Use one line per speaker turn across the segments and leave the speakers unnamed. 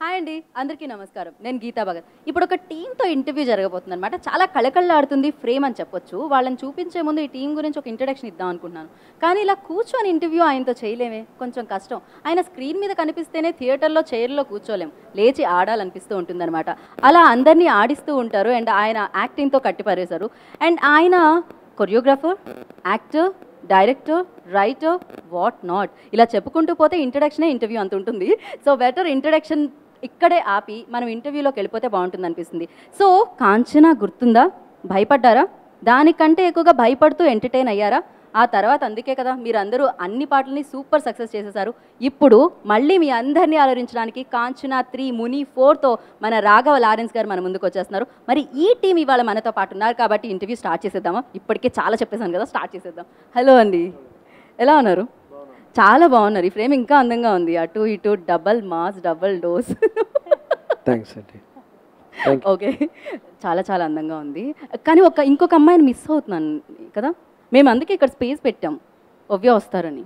Hi అండి అందరికీ నమస్కారం నేను గీతా భగత్ ఇప్పుడు ఒక టీంతో ఇంటర్వ్యూ జరగబోతుంది అనమాట చాలా కళకళలాడుతుంది ఫ్రేమ్ అని చెప్పొచ్చు వాళ్ళని చూపించే ముందు ఈ టీం గురించి ఒక ఇంట్రడక్షన్ ఇద్దాం అనుకుంటున్నాను కానీ ఇలా కూర్చొని ఇంటర్వ్యూ ఆయనతో చేయలేమే కొంచెం కష్టం ఆయన స్క్రీన్ మీద కనిపిస్తేనే థియేటర్లో చైర్లో కూర్చోలేం లేచి ఆడాలనిపిస్తూ ఉంటుందన్నమాట అలా అందరినీ ఆడిస్తూ ఉంటారు అండ్ ఆయన యాక్టింగ్తో కట్టిపారేశారు అండ్ ఆయన choreographer actor director writer what not ఇలా చెప్పుకుంటూ పోతే ఇంట్రడక్షనే ఇంటర్వ్యూ అంత ఉంటుంది సో బెటర్ ఇంట్రడక్షన్ ఇక్కడే ఆపి మనం ఇంటర్వ్యూలోకి వెళ్ళిపోతే బాగుంటుంది అనిపిస్తుంది సో కాంచనా గుర్తుందా భయపడ్డారా దానికంటే ఎక్కువగా భయపడుతూ ఎంటర్టైన్ అయ్యారా ఆ తర్వాత అందుకే కదా మీరందరూ అన్ని పాటల్ని సూపర్ సక్సెస్ చేసేసారు ఇప్పుడు మళ్ళీ మీ అందరినీ ఆలోచించడానికి కాంచనా త్రీ ముని ఫోర్తో మన రాఘవ లారెన్స్ గారు మన ముందుకు వచ్చేస్తున్నారు మరి ఈ టీం ఇవాళ మనతో పాటు ఉన్నారు కాబట్టి ఇంటర్వ్యూ స్టార్ట్ చేసేద్దామా ఇప్పటికే చాలా చెప్పేశాను కదా స్టార్ట్ చేసేద్దాం హలో అండి ఎలా ఉన్నారు చాలా బాగున్నారు ఈ ఫ్రేమ్ ఇంకా అందంగా ఉంది అటు ఇటు double mass double dose
thanks అండి థ్యాంక్
ఓకే చాలా చాలా అందంగా ఉంది కానీ ఒక ఇంకొక అమ్మాయిని మిస్ అవుతున్నాను కదా మేము అందుకే ఇక్కడ స్పేస్ పెట్టాం ఒవ్య వస్తారని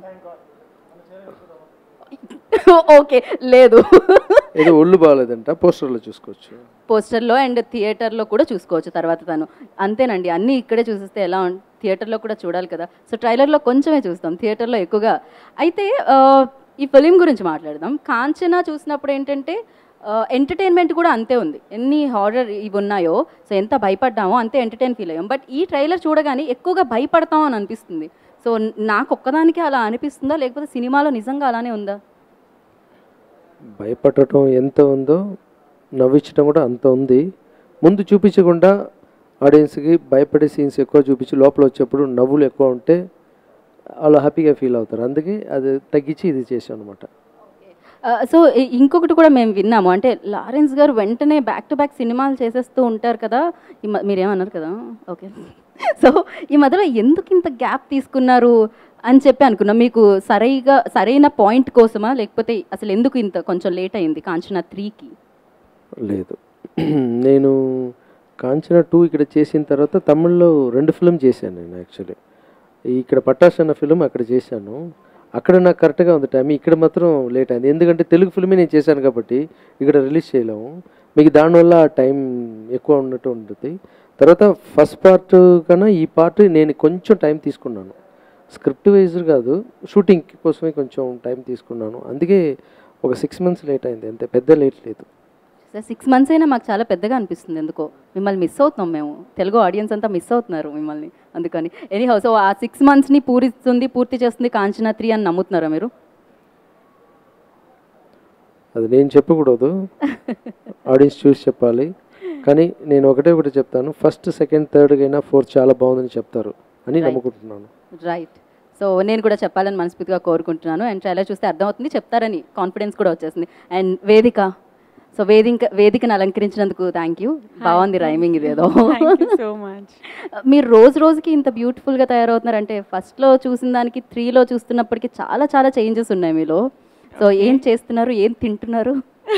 ఓకే లేదు
ఏదో ఒళ్ళు బాగాలేదంట పోస్టర్లో చూసుకోవచ్చు
పోస్టర్లో అండ్ థియేటర్లో కూడా చూసుకోవచ్చు తర్వాత తను అంతేనండి అన్నీ ఇక్కడే చూసిస్తే ఎలా ఉం థియేటర్లో కూడా చూడాలి కదా సో ట్రైలర్లో కొంచెమే చూస్తాం థియేటర్లో ఎక్కువగా అయితే ఆ, ఈ ఫిలిం గురించి మాట్లాడదాం కాంచనా చూసినప్పుడు ఏంటంటే ఎంటర్టైన్మెంట్ కూడా అంతే ఉంది ఎన్ని హారర్ ఇవి ఉన్నాయో సో ఎంత భయపడ్డామో అంతే ఎంటర్టైన్ ఫీల్ అయ్యాం బట్ ఈ ట్రైలర్ చూడగానే ఎక్కువగా భయపడతాం అని అనిపిస్తుంది సో నాకు ఒక్కదానికే అలా అనిపిస్తుందా లేకపోతే సినిమాలో నిజంగా అలానే ఉందా
భయపడటం ఎంత ఉందో నవ్వించడం కూడా అంత ఉంది ముందు చూపించకుండా ఆడియన్స్కి భయపడే సీన్స్ ఎక్కువ చూపించి లోపల వచ్చేప్పుడు నవ్వులు ఎక్కువ ఉంటే వాళ్ళు హ్యాపీగా ఫీల్ అవుతారు అందుకే అది తగ్గించి ఇది చేశాను అనమాట
ఆ, సో ఇ- ఇంకొకటి కూడా మేము విన్నాము అంటే లారెన్స్ గారు వెంటనే బ్యాక్ టు బ్యాక్ సినిమాలు చేసేస్తూ ఉంటారు కదా ఈ మ- మీరేమన్నారు కదా ఓకే సో ఈ మధ్యలో ఎందుకు ఇంత గ్యాప్ తీసుకున్నారు అని చెప్పి అనుకున్నాం మీకు సరైగా సరైన పాయింట్ కోసమా లేకపోతే అసలు ఎందుకు ఇంత కొంచెం లేట్ అయింది కాంచనా త్రీకి
లేదు నేను కాంచన టూ ఇక్కడ చేసిన తర్వాత తమిళ్లో రెండు ఫిల్మ్ చేశాను నేను యాక్చువల్లీ ఇక్కడ పట్టాస్ అన్న ఫిల్మ్ అక్కడ చేశాను అక్కడ నాకు కరెక్ట్గా ఉంది టైం ఇక్కడ మాత్రం లేట్ అయింది ఎందుకంటే తెలుగు ఫిల్మే నేను చేశాను కాబట్టి ఇక్కడ రిలీజ్ చేయలేము మీకు దానివల్ల టైం ఎక్కువ ఉన్నట్టు ఉంటుంది తర్వాత ఫస్ట్ పార్ట్ కన్నా ఈ పార్ట్ నేను కొంచెం టైం తీసుకున్నాను స్క్రిప్ట్ వైజ్ కాదు షూటింగ్ కోసమే కొంచెం టైం తీసుకున్నాను అందుకే ఒక సిక్స్ మంత్స్ లేట్ అయింది అంతే పెద్ద లేట్ లేదు
సార్ సిక్స్ మంత్స్ అయినా మాకు చాలా పెద్దగా అనిపిస్తుంది ఎందుకో మిమ్మల్ని మిస్ అవుతున్నాం మేము తెలుగు ఆడియన్స్ అంతా మిస్ అవుతున్నారు మిమ్మల్ని అందుకని ఎనీ హౌ సో ఆ సిక్స్ మంత్స్ని పూరిస్తుంది పూర్తి చేస్తుంది కాంచనా త్రీ అని నమ్ముతున్నారా మీరు
అది నేను చెప్పకూడదు ఆడియన్స్ చూసి చెప్పాలి కానీ నేను ఒకటే ఒకటి చెప్తాను ఫస్ట్ సెకండ్ థర్డ్ అయినా ఫోర్త్ చాలా బాగుందని చెప్తారు అని నమ్ముకుంటున్నాను
రైట్ సో నేను కూడా చెప్పాలని మనస్ఫూర్తిగా కోరుకుంటున్నాను అండ్ ట్రైలర్ చూస్తే అర్థమవుతుంది చెప్తారని కాన్ఫిడెన్స్ కూడా వచ్చేసింది అండ్ వేదిక సో వేదిక వేదికను అలంకరించినందుకు థ్యాంక్ యూ బాగుంది రైమింగ్ ఇదేదో
థ్యాంక్ యూ సో మచ్
మీరు రోజు రోజుకి ఇంత బ్యూటిఫుల్గా తయారవుతున్నారు అంటే ఫస్ట్లో చూసిన దానికి త్రీలో చూస్తున్నప్పటికీ చాలా చాలా చేంజెస్ ఉన్నాయి మీలో సో ఏం చేస్తున్నారు ఏం తింటున్నారు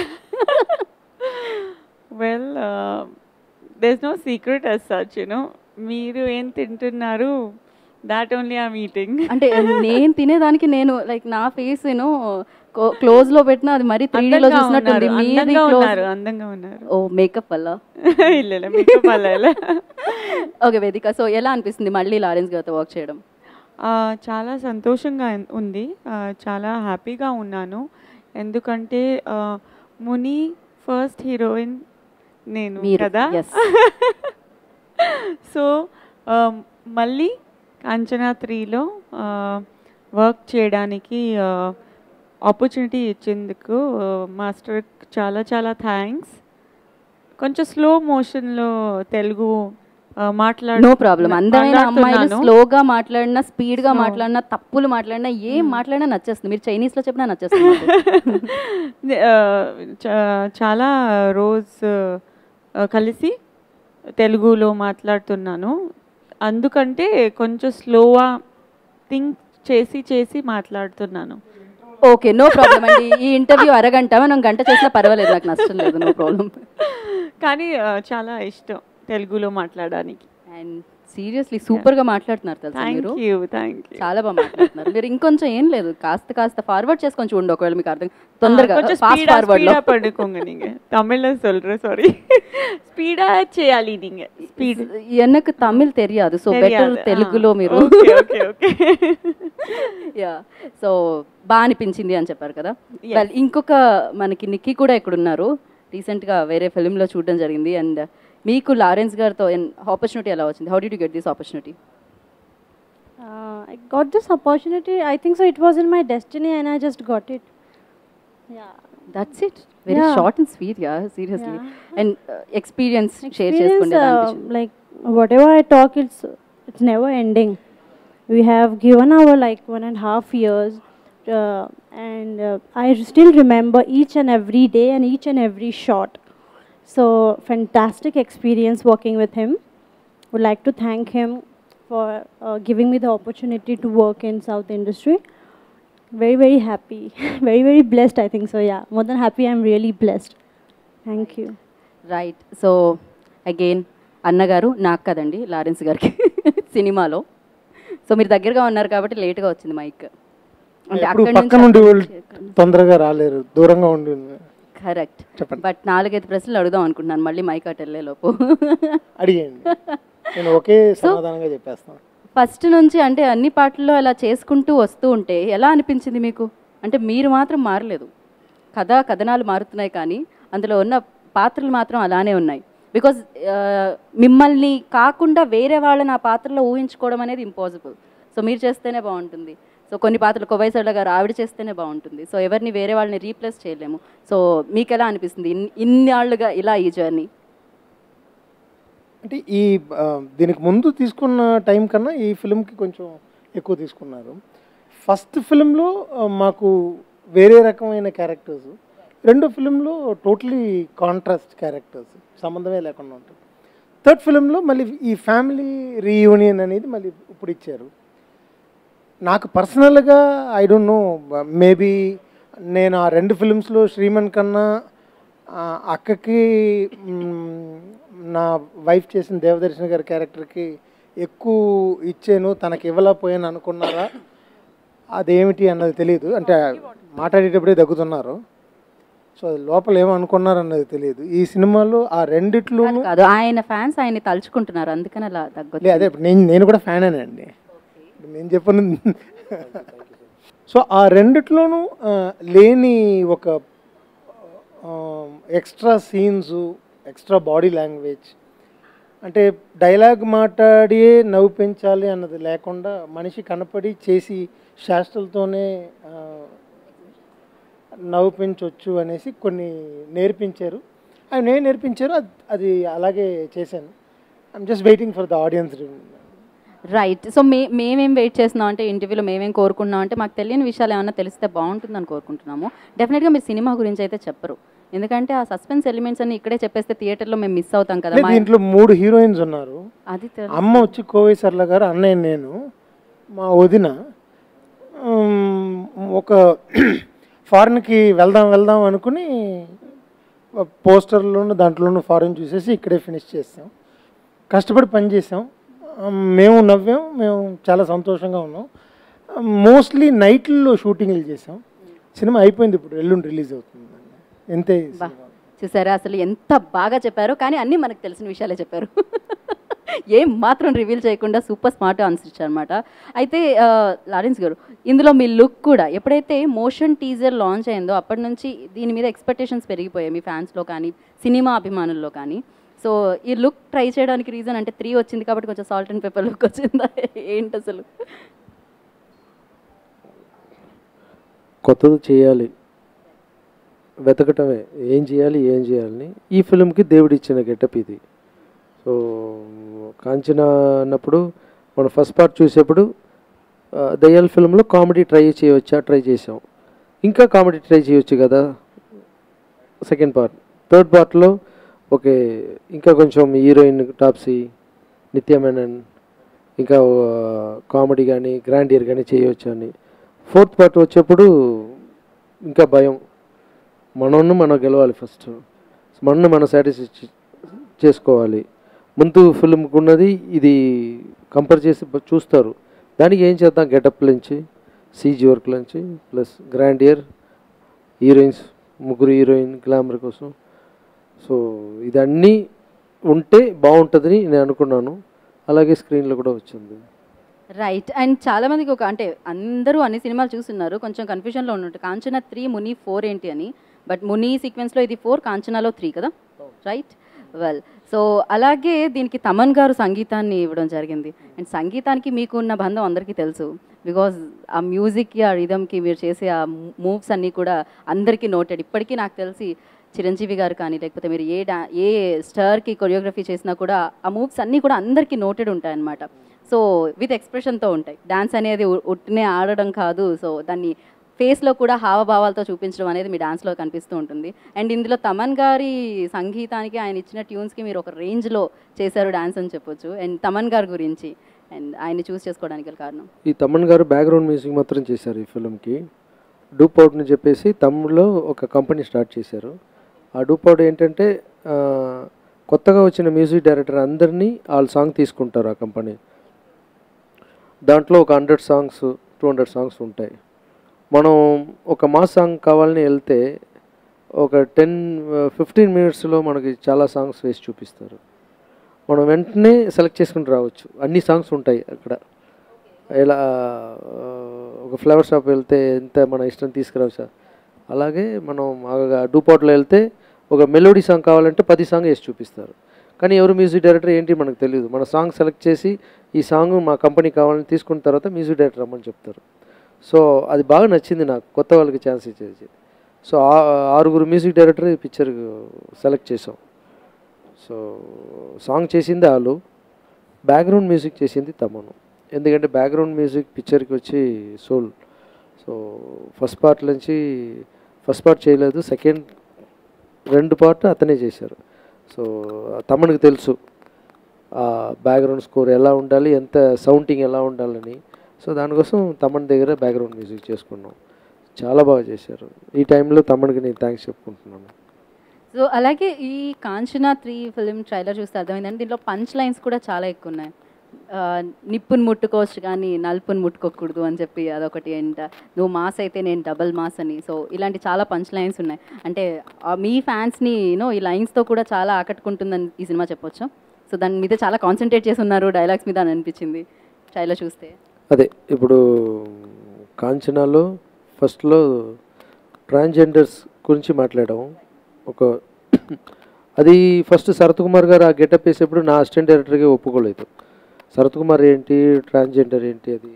well there's no secret as such you know మీరు ఏం తింటున్నారు దాట్ ఓన్లీ ఐమ్ ఈటింగ్
అంటే నేను తినేదానికి నేను లైక్ నా ఫేస్ నేను క్లోజ్ లో పెట్టినా అది మరీ త్రీ లో చూసినట్టుంది మీది
అందంగా
close-
ఉన్నారు అందంగా ఉన్నారు
ఓ మేకప్ వల్ల
ಇಲ್ಲ ಇಲ್ಲ మేకప్ అలా ఇలా
ఓకే వేదిక సో ఎలా అనిపిస్తుంది మళ్ళీ లారెన్స్ గారితో వర్క్ చేయడం
ఆ, చాలా సంతోషంగా ఉన్- ఉంది ఆ, చాలా హ్యాపీగా ఉన్నాను ఎందుకంటే ఆ, ముని ఫస్ట్ హీరోయిన్ నేను
మీరు,
కదా
yes.
సో ఆ, మళ్ళీ కాంచనా త్రీలో వర్క్ చేయడానికి ఆపర్చునిటీ ఇచ్చేందుకు మాస్టర్ చాలా చాలా థ్యాంక్స్ కొంచెం స్లో మోషన్లో తెలుగు మాట్లాడు
నో ప్రాబ్లం అందమైన అమ్మాయిలు
మాట్లాడుతున్నాను.
స్లోగా మాట్లాడినా స్పీడ్ గా
Slow.
మాట్లాడినా తప్పులు మాట్లాడినా ఏం మాట్లాడినా నచ్చేస్తుంది మీరు చైనీస్ లో చెప్పినా నచ్చేస్తుంది నాకు.
ఆ, చా- చాలా రోజు ఆ, కలిసి తెలుగులో మాట్లాడుతున్నాను అందుకంటే కొంచెం స్లోగా థింక్ చేసి చేసి మాట్లాడుతున్నాను
ఓకే నో ప్రాబ్లం అండి ఈ ఇంటర్వ్యూ అరగంట మనం గంట చేసినా పర్వాలేదు నాకు నష్టం లేదు నో ప్రాబ్లం
కానీ ఆ, చాలా ఇష్టం తెలుగులో మాట్లాడడానికి
అండ్ సీరియస్లీ సూపర్ గా మాట్లాడుతున్నారు తెలుసా మీరు
థ్యాంక్ యూ థ్యాంక్ యూ
చాలా బాగా మాట్లాడుతున్నారు మీరు ఇంకొంచెం ఏం లేదు కాస్త కాస్త ఫార్వర్డ్ చేసుకొని చూడండి ఒకవేళ మీకు అర్థం తొందరగా
కొంచెం
ఫాస్ట్
ஸ்பீடா
ఫార్వర్డ్ లో
ஸ்பீடா பண்ணுக்கோங்க நீங்க தமிழ்ல சொல்றேன் சாரி ஸ்பீடா చేయాలి நீங்க స్పీడ్
ఎన్నకు తమిళ్ తెలియదు సో బెటర్ తెలుగులో మీరు
okay okay okay
yeah so బాగా అనిపించింది అని చెప్పారు కదా వెల్ ఇంకొక మనకి నిక్కీ కూడా ఇక్కడ ఉన్నారు రీసెంట్గా వేరే ఫిల్మ్లో చూడడం జరిగింది అండ్ మీకు లారెన్స్ గారితో ఆపర్చునిటీ ఎలా వచ్చింది how did you get this opportunity
Uh, I got this opportunity. I think so. It was in my destiny, and I just got it. Yeah.
That's it very
Yeah.
Short and sweet yeah seriously and experience share
Experience,
చేసుకోండి ఎలా
uh,
అనిపించింది
like whatever I talk, it's it's never ending. We have given our like one and a half years, uh, and uh, I still remember each and every day and each and every shot. So fantastic experience working with him. Would like to thank him for uh, giving me the opportunity to work in South industry. Very very happy, very very blessed. I think so. Yeah, more than happy. I'm really blessed. Thank you.
Right so again అన్నగారు నాకు కదండి Lawrence గారికి సినిమాలో so మీరు దగ్గరగా ఉన్నారు కాబట్టి లేట్గా వచ్చింది మైక్ అంటే
ఎప్పుడు
అక్కడి
పక్క నుండి వాళ్ళు తొందరగా రాలేరు దూరంగా ఉండి
కరెక్ట్
చెప్పండి.
బట్ నాలుగైదు ప్రశ్నలు అడుగుదాం అనుకుంటున్నాను మళ్ళీ మైక్ అటు వెళ్ళే లోపు
అడిగేయండి నేను ఒకే సమాధానంగా చెప్పేస్తాను
ఫస్ట్ నుంచి అంటే అన్ని పాటల్లో అలా చేసుకుంటూ వస్తూ ఉంటే ఎలా అనిపించింది మీకు అంటే మీరు మాత్రం మారలేదు కథ కథనాలు మారుతున్నాయి కానీ అందులో ఉన్న పాత్రలు మాత్రం అలానే ఉన్నాయి బికాజ్ మిమ్మల్ని కాకుండా వేరే వాళ్ళని ఆ పాత్రలో ఊహించుకోవడం అనేది ఇంపాసిబుల్ సో మీరు చేస్తేనే బాగుంటుంది సో కొన్ని పాత్రలు కొవైసళ్ళ గారు ఆవిడ చేస్తేనే బాగుంటుంది సో ఎవరిని వేరే వాళ్ళని రీప్లేస్ చేయలేము సో మీకు ఎలా అనిపిస్తుంది ఇన్ని ఇన్నాళ్ళుగా ఇలా ఈ జర్నీ
అంటే ఈ ఆ, దీనికి ముందు తీసుకున్న టైం కన్నా ఈ ఫిల్మ్కి కొంచెం ఎక్కువ తీసుకున్నారు ఫస్ట్ ఫిల్మ్లో మాకు వేరే రకమైన క్యారెక్టర్స్ రెండో ఫిల్మ్లో టోటలీ కాంట్రాస్ట్ క్యారెక్టర్స్ సంబంధమే లేకుండా ఉంటుంది థర్డ్ ఫిల్మ్లో మళ్ళీ ఈ ఫ్యామిలీ రీయూనియన్ అనేది మళ్ళీ ఇప్పుడు ఇచ్చారు నాకు పర్సనల్గా ఐ డోంట్ నో మేబీ నేను ఆ రెండు ఫిల్మ్స్లో శ్రీమన్ కన్నా ఆ, అక్కకి మ్, నా వైఫ్ చేసిన దేవదర్శన్ గారి క్యారెక్టర్కి ఎక్కువ ఇచ్చాను తనకి ఇవ్వలేకపోయాను అనుకున్నారా అదేమిటి అన్నది తెలియదు అంటే మాట్లాడేటప్పుడే దగ్గుతున్నారు సో అది లోపల ఏమనుకున్నారు అన్నది తెలియదు ఈ సినిమాలో ఆ రెండిట్లోనూ
కాదు ఆయన ఫ్యాన్స్ ఆయన్ని తలుచుకుంటున్నారు అందుకని అలా తగ్గొచ్చు
లే అదే ఇప్పుడు నేను నేను కూడా ఫ్యాన్ అండి ఇప్పుడు నేను చెప్పను సో ఆ రెండిట్లోనూ ఆ, లేని ఒక extra scenes extra body language అంటే డైలాగ్ మాట్లాడి నవ్వు పెంచాలి అన్నది లేకుండా మనిషి కనపడి చేసి శాస్త్రాలతోనే ఆ, నవ్వు పెంచవచ్చు అనేసి కొన్ని నేర్పించారు ఆయన నేను నేర్పించారు అది అది అలాగే చేశాను I'm just waiting for the audience
right so మే మేమేం వెయిట్ చేస్తున్నాం అంటే ఇంటర్వ్యూలో మేమేం కోరుకున్నాం అంటే మాకు తెలియని విషయాలు ఏమైనా తెలిస్తే బాగుంటుందని కోరుకుంటున్నాము డెఫినెట్గా మీరు సినిమా గురించి అయితే చెప్పరు ఎందుకంటే ఆ సస్పెన్స్ ఎలిమెంట్స్ అన్ని ఇక్కడే చెప్పేస్తే థియేటర్లో మేము మిస్ అవుతాం కదా మా-
దీంట్లో మూడు హీరోయిన్స్ ఉన్నారు
అది తెలు-
అమ్మ వచ్చి కోవి సర్ల గారు అన్నయ్య నేను మా వదిన ఉమ్, ఒక ఫారిన్కి వెళ్దాం వెళ్దాం అనుకుని పోస్టర్లోను దాంట్లోనూ ఫారిన్ చూసేసి ఇక్కడే ఫినిష్ చేసాం కష్టపడి పని చేసాం ఉమ్, మేము నవ్వాం మేము చాలా సంతోషంగా ఉన్నాం మోస్ట్లీ నైట్లో షూటింగ్లు చేసాం సినిమా అయిపోయింది ఇప్పుడు ఎల్లుండి రిలీజ్ అవుతుంది ఎంతే ఈ
బా
సినిమా.
చూసారా అసలు ఎంత బాగా చెప్పారో కానీ అన్నీ మనకు తెలిసిన విషయాలే చెప్పారు ఏం మాత్రం రివీల్ చేయకుండా సూపర్ స్మార్ట్ ఆన్సర్ ఇచ్చారనమాట అయితే ఆ, లారెన్స్ గారు ఇందులో మీ లుక్ కూడా ఎప్పుడైతే మోషన్ టీజర్ లాంచ్ అయిందో అప్పటి నుంచి దీని మీద ఎక్స్పెక్టేషన్స్ పెరిగిపోయాయి మీ ఫ్యాన్స్లో కానీ సినిమా అభిమానుల్లో కానీ సో ఈ లుక్ ట్రై చేయడానికి రీజన్ అంటే త్రీ వచ్చింది కాబట్టి కొంచెం సాల్ట్ అండ్ పెప్పర్ లుక్ వచ్చిందా ఏంటి అసలు
కొత్తది చేయాలి వెతకటమే ఏం చేయాలి ఏం చేయాలని ఈ ఫిలింకి దేవుడు ఇచ్చిన గెటప్ ఇది సో కాంచన అన్నప్పుడు మనం ఫస్ట్ పార్ట్ చూసేప్పుడు ఆ, దయ్యాల ఫిల్మ్లో కామెడీ ట్రై చేయవచ్చా ట్రై చేసాం ఇంకా కామెడీ ట్రై చేయొచ్చు కదా సెకండ్ పార్ట్ థర్డ్ పార్ట్లో ఓకే ఇంకా కొంచెం హీరోయిన్ టాప్సీ నిత్య మేనన్ ఇంకా కామెడీ కానీ గ్రాండియర్ కానీ చేయవచ్చు అని ఫోర్త్ పార్ట్ వచ్చేప్పుడు ఇంకా భయం మనల్ని మనం గెలవాలి ఫస్ట్ మనల్ని మనం సాటిస్ఫై చేసుకోవాలి ముందు ఫిల్మ్కి ఉన్నది ఇది కంపేర్ చేసి బ- చూస్తారు దానికి ఏం చేద్దాం గెటప్ నుంచి సీజీ వర్క్ నుంచి ప్లస్ గ్రాండ్ ఇయర్ హీరోయిన్స్ ముగ్గురు హీరోయిన్ గ్లామర్ కోసం సో ఇదన్నీ ఉంటే బాగుంటుందని నేను అనుకున్నాను అలాగే స్క్రీన్లో కూడా వచ్చింది
రైట్ అండ్ చాలా మందికి ఒక అంటే అందరూ అన్ని సినిమాలు చూస్తున్నారు కొంచెం కన్ఫ్యూజన్లో ఉన్నట్టు కాంచనా త్రీ ముని ఫోర్ ఏంటి అని బట్ ముని సీక్వెన్స్లో ఇది ఫోర్ కాంచనాలో త్రీ కదా రైట్ వెల్ సో అలాగే దీనికి తమన్ గారు సంగీతాన్ని ఇవ్వడం జరిగింది అండ్ సంగీతానికి మీకు ఉన్న బంధం అందరికీ తెలుసు బికాజ్ ఆ మ్యూజిక్కి ఆ రిధమ్కి మీరు చేసే ఆ మూవ్స్ అన్నీ కూడా అందరికీ నోటెడ్ ఇప్పటికీ నాకు తెలిసి చిరంజీవి గారు కానీ లేకపోతే మీరు ఏ డా ఏ స్టార్కి కొరియోగ్రఫీ చేసినా కూడా ఆ మూవ్స్ అన్నీ కూడా అందరికీ నోటెడ్ ఉంటాయన్నమాట సో విత్ ఎక్స్ప్రెషన్తో ఉంటాయి డాన్స్ అనేది ఉ- ఉట్టినే ఆడడం కాదు సో దాన్ని ఫేస్లో కూడా హావభావాలతో చూపించడం అనేది మీ డాన్స్లో కనిపిస్తూ ఉంటుంది అండ్ ఇందులో తమన్ గారి సంగీతానికి ఆయన ఇచ్చిన ట్యూన్స్కి మీరు ఒక రేంజ్లో చేశారు డాన్స్ అని చెప్పొచ్చు అండ్ తమన్ గారి గురించి అండ్ ఆయన్ని చూస్ చేసుకోవడానికి గల కారణం
ఈ తమన్ గారు బ్యాక్గ్రౌండ్ మ్యూజిక్ మాత్రం చేశారు ఈ ఫిల్మ్కి డూప్ అవుట్ని చెప్పేసి తమిళ్లో ఒక కంపెనీ స్టార్ట్ చేశారు ఆ డూప్ అవుట్ ఏంటంటే ఆ, కొత్తగా వచ్చిన మ్యూజిక్ డైరెక్టర్ అందరినీ వాళ్ళ సాంగ్ తీసుకుంటారు ఆ కంపెనీ దాంట్లో ఒక hundred songs two hundred songs ఉంటాయి మనం ఒక మాస్ సాంగ్ కావాలని వెళ్తే ఒక టెన్ ఫిఫ్టీన్ మినిట్స్లో మనకి చాలా సాంగ్స్ వేసి చూపిస్తారు మనం వెంటనే సెలెక్ట్ చేసుకుని రావచ్చు అన్ని సాంగ్స్ ఉంటాయి అక్కడ ఎలా ఆ, ఒక ఫ్లవర్ షాప్ వెళ్తే ఎంత మన ఇష్టం తీసుకురావచ్చు అలాగే మనం డూపాట్లో వెళ్తే ఒక మెలోడీ సాంగ్ కావాలంటే పది సాంగ్ వేసి చూపిస్తారు కానీ ఎవరు మ్యూజిక్ డైరెక్టర్ ఏంటి మనకు తెలియదు మన సాంగ్ సెలెక్ట్ చేసి ఈ సాంగ్ మా కంపెనీ కావాలని తీసుకున్న తర్వాత మ్యూజిక్ డైరెక్టర్ రమ్మని చెప్తారు సో అది బాగా నచ్చింది నాకు కొత్త వాళ్ళకి ఛాన్స్ ఇచ్చేది సో ఆ- ఆరుగురు మ్యూజిక్ డైరెక్టర్ ఈ పిక్చర్ సెలెక్ట్ చేసాం సో సాంగ్ చేసింది వాళ్ళు బ్యాక్గ్రౌండ్ మ్యూజిక్ చేసింది తమను ఎందుకంటే బ్యాక్గ్రౌండ్ మ్యూజిక్ పిక్చర్కి వచ్చి సోల్ సో ఫస్ట్ పార్ట్ నుంచి ఫస్ట్ పార్ట్ చేయలేదు సెకండ్ రెండు పార్ట్ అతనే చేశారు సో తమనికి తెలుసు ఆ బ్యాక్గ్రౌండ్ స్కోర్ ఎలా ఉండాలి ఎంత సౌండింగ్ ఎలా ఉండాలని సో దానికోసం తమన్ దగ్గర బ్యాక్గ్రౌండ్ మ్యూజిక్ చేసుకున్నాం చాలా బాగా చేశారు ఈ టైంలో తమన్కి నేను థ్యాంక్స్ చెప్పుకుంటున్నాను
సో అలాగే ఈ కాంచనా త్రీ ఫిలిం ట్రైలర్ చూస్తే అర్థమైందండి దీంట్లో పంచ్ లైన్స్ కూడా చాలా ఎక్కువ ఉన్నాయి ఆ, నిప్పుని ముట్టుకోవచ్చు కానీ నలుపుని ముట్టుకోకూడదు అని చెప్పి అదొకటి అంట నువ్వు మాస్ అయితే నేను డబల్ మాస్ అని సో ఇలాంటి చాలా పంచ్ లైన్స్ ఉన్నాయి అంటే ఆ, మీ ఫ్యాన్స్ని యూనో ఈ లైన్స్తో కూడా చాలా ఆకట్టుకుంటుందని ఈ సినిమా చెప్పొచ్చు సో దాని మీద చాలా కాన్సన్ట్రేట్ చేసి ఉన్నారు డైలాగ్స్ మీద అని అనిపించింది ట్రైలర్ చూస్తే
అదే ఇప్పుడు కాంచనాలో ఫస్ట్లో ట్రాన్స్జెండర్స్ గురించి మాట్లాడాము ఒక అది ఫస్ట్ శరత్ కుమార్ గారు ఆ గెటప్ వేసేప్పుడు నా అసిస్టెంట్ డైరెక్టర్గా ఒప్పుకోలేదు శరత్ కుమార్ ఏంటి ట్రాన్స్జెండర్ ఏంటి అది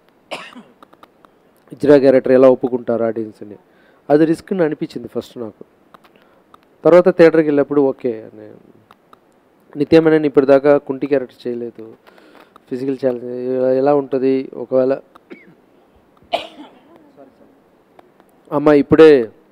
ఇజ్రా క్యారెక్టర్ ఎలా ఒప్పుకుంటారు ఆడియన్స్ని అది రిస్క్ అని అనిపించింది ఫస్ట్ నాకు తర్వాత థియేటర్కి వెళ్ళినప్పుడు ఓకే అని నిత్యమైన ఇప్పటిదాకా కుంటి క్యారెక్టర్ చేయలేదు ఫిజికల్ ఛాలెంజ్ ఎలా ఉంటుంది ఒకవేళ అమ్మ ఇప్పుడే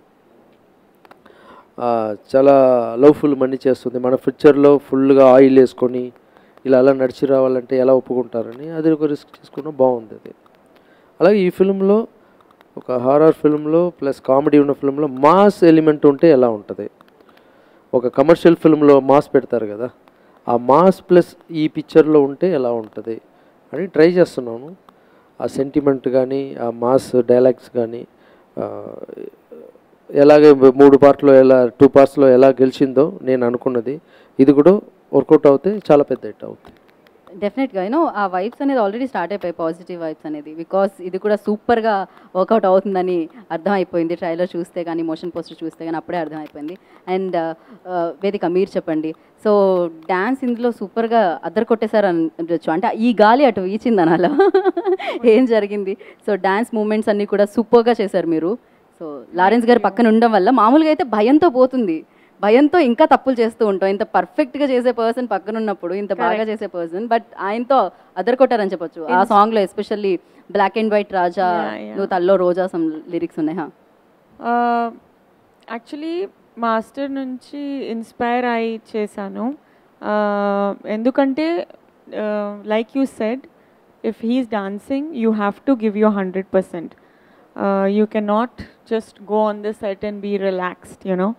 ఆ, చాలా లవ్ఫుల్ మనీ చేస్తుంది మన ఫ్యూచర్లో ఫుల్గా ఆయిల్ వేసుకొని ఇలా అలా నడిచి రావాలంటే ఎలా ఒప్పుకుంటారని అది ఒక రిస్క్ తీసుకున్నా బాగుంది అది అలాగే ఈ ఫిల్మ్లో ఒక హారర్ ఫిల్మ్లో ప్లస్ కామెడీ ఉన్న ఫిల్మ్లో మాస్ ఎలిమెంట్ ఉంటే ఎలా ఉంటుంది ఒక కమర్షియల్ ఫిల్మ్లో మాస్ పెడతారు కదా ఆ మాస్ ప్లస్ ఈ పిక్చర్లో ఉంటే ఎలా ఉంటుంది అని ట్రై చేస్తున్నాను ఆ సెంటిమెంట్ కానీ ఆ మాస్ డైలాగ్స్ కానీ ఆ, ఎలాగే మూడు పార్ట్లో ఎలా టూ పార్ట్స్లో ఎలా గెలిచిందో నేను అనుకున్నది ఇది కూడా వర్కౌట్ అవుతే చాలా పెద్ద హిట్ అవుతుంది
డెఫినెట్గా యూనో ఆ వైబ్స్ అనేది ఆల్రెడీ స్టార్ట్ అయిపోయాయి పాజిటివ్ వైబ్స్ అనేది బికాస్ ఇది కూడా సూపర్గా వర్కౌట్ అవుతుందని అర్థమైపోయింది ట్రైలర్ చూస్తే కానీ మోషన్ పోస్టర్ చూస్తే కానీ అప్పుడే అర్థమైపోయింది అండ్ వేదిక మీరు చెప్పండి సో డ్యాన్స్ ఇందులో సూపర్గా అద్దరు కొట్టేశారు అనొచ్చు అంటే ఈ గాలి అటు వీచింది అనాల ఏం జరిగింది సో డ్యాన్స్ మూమెంట్స్ అన్నీ కూడా సూపర్గా చేశారు మీరు సో లారెన్స్ గారు పక్కన ఉండడం వల్ల మామూలుగా అయితే భయంతో పోతుంది భయంతో ఇంకా తప్పులు చేస్తూ ఉంటాం ఇంత పర్ఫెక్ట్ గా చేసే పర్సన్ పక్కన ఉన్నప్పుడు ఇంత బాగా చేసే పర్సన్ బట్ ఆయనతో అదర్ కొట్టారని చెప్పొచ్చు ఆ సాంగ్ లో especially black and white Raja
Yeah, yeah.
నువ్వు తల్లో రోజా సమ్ లిరిక్స్ ఉన్నాయి హా
యాక్చువల్లీ మాస్టర్ నుంచి ఇన్స్పైర్ అయి చేశాను Uh, ఎందుకంటే like you said if he's dancing you have to give you hundred percent you can not just go on the set and be relaxed you know